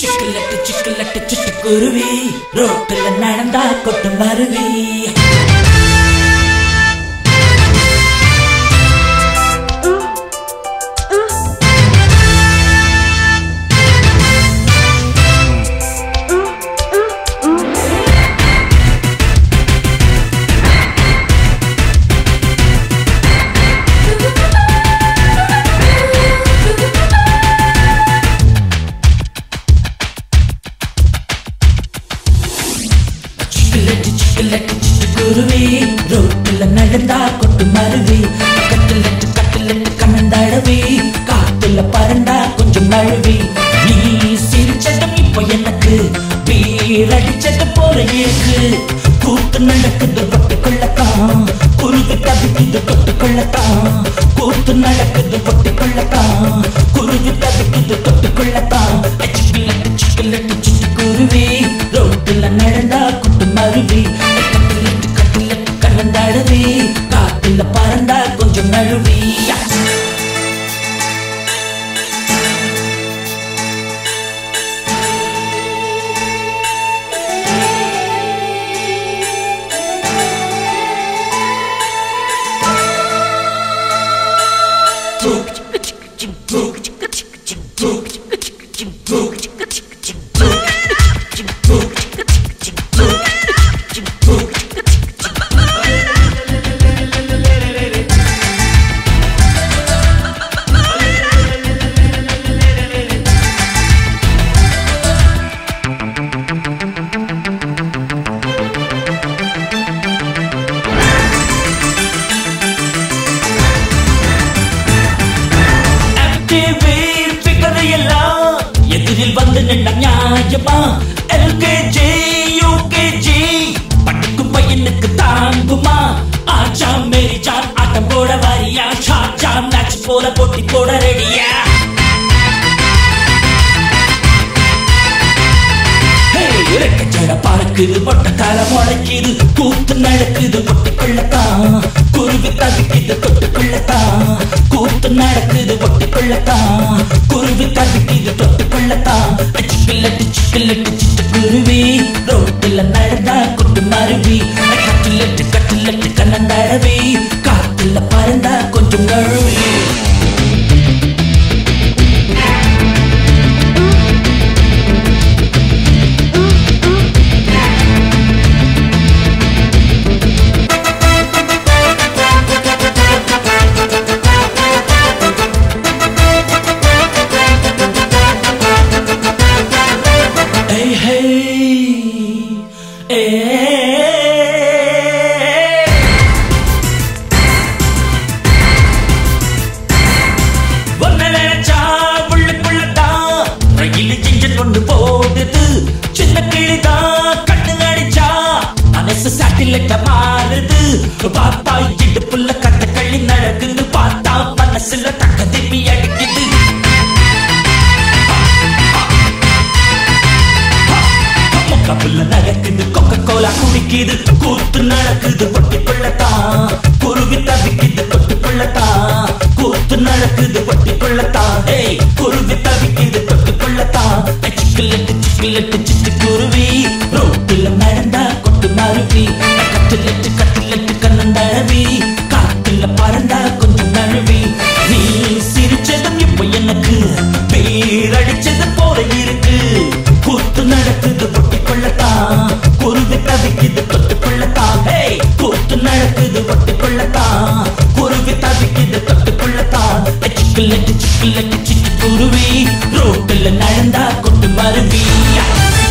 சிக்கலட்டு சிக்கலட்டு சிட்டுக்குருவி ரோட்டுல நடந்தா கொட்டும் வருவி சிக்கலட்டு சிக்கலட்டு சிட்டுக்குருவி ரோட்டுல நடந்தா கொட்டும் வருவி கட்டலட்டு கட்டலட்டு கண்ணந்தாழவி காத்துல பறந்தா கொஞ்சம் நழுவி நீ சிரிச்சதும் இப்போ எனக்கு வீரடிச்சது போல இருக்கு கூத்து நடக்குது கொட்டு கொள்ளத்தான் குருவி தவிக்குது கொட்டு கொள்ளத்தான் கூத்து நடக்குது கொட்டு கொள்ளத்தான் குருவி தவிக்குது கொட்டு கொள்ளத்தான் சிக்கலட்டு சிக்கலட்டு சிட்டுக்குருவி ரோட்டுல நடந்தா குட்டு மருவி கட்டிலட்டு கட்டிலட்டு கலந்தாடுவி காத்துல பறந்தா கொஞ்சம் நழுவி MTV figure எல்லாம் எதிரில் வந்து நின்ற நியாயமா LKG UKG படிக்கும் பையனுக்கு தாங்குமா ஆச்சா மேரி ஜான் ஆட்டம் போட வாரியா ஷாஜா மேட்ச் போல போட்டி போட ரெடியா இறக்கச்சட பார்க்குது பொட்ட கால முளைக்குது கூத்து நடக்குது பொட்டுக்குள்ளத்தான் குருவி தவிக்குது தொட்டுக்குள்ளத்தான் கூத்து நடக்குது பொட்டுக்குள்ளத்தான் குருவி தவிக்குது தொட்டுக்குள்ளத்தான் சிக்கிலட்டு சிக்கிலட்டு சிட்டு குருவி ரோட்டுல நடந்தா குட்டு மருவி கட்டிலட்டு கட்டிலட்டு கண்ணந்தடவி காத்துல பறந்தா கொஞ்சம் நழுவி Hey, hey, hey. ஒன்ன நினைச்சா உள்ளுக்குள்ளதான் ரயில் இன்ஜின் கொண்டு போகுது சின்ன கிளிதான் கண்ணு அடிச்சா மனசு சாட்டிலைட்ட மாறுது பார்த்தா இடுப்புள்ள கத்த கள்ளி நடக்குது பார்த்தா மனசுல தக்க திருப்பி அடிக்குது கப்புல நடக்குது கொக்க கோலா குடிக்குது கூத்து நடக்குது பொட்டி கொள்ளத்தான் குருவி தவிக்குது கொட்டு கொள்ளத்தான் கூத்து நடக்குது பொட்டி கொள்ளத்தான் ஏய் குருவி தவிக்குது கொட்டு கொள்ளத்தான் சிக்கிலட்டு சிக்கிலட்டு சிட்டு குருவி ரோட்டுல நடந்தா கொட்டு மருவி கட்டிலட்டு கட்டிலட்டு கண்ணந்தழவி காத்துல பறந்தா கொஞ்சம் நழுவி நீ சிரிச்சதும் இப்போ எனக்கு பேரடிச்சது போல இருக்கு கூத்து நடக்குது பொட்டி கொள்ளத்தான் குருவி தவிக்குது கொட்டு கொள்ளத்தான் ஹேய் கூத்து நடக்குது பொட்டி கொள்ளத்தான் குருவி தவிக்குது கொட்டு கொள்ளத்தான் சிக்கிலட்டு சிக்கிலட்டு சிட்டு குருவி ரோட்டுல நடந்தா கொட்டு மருவி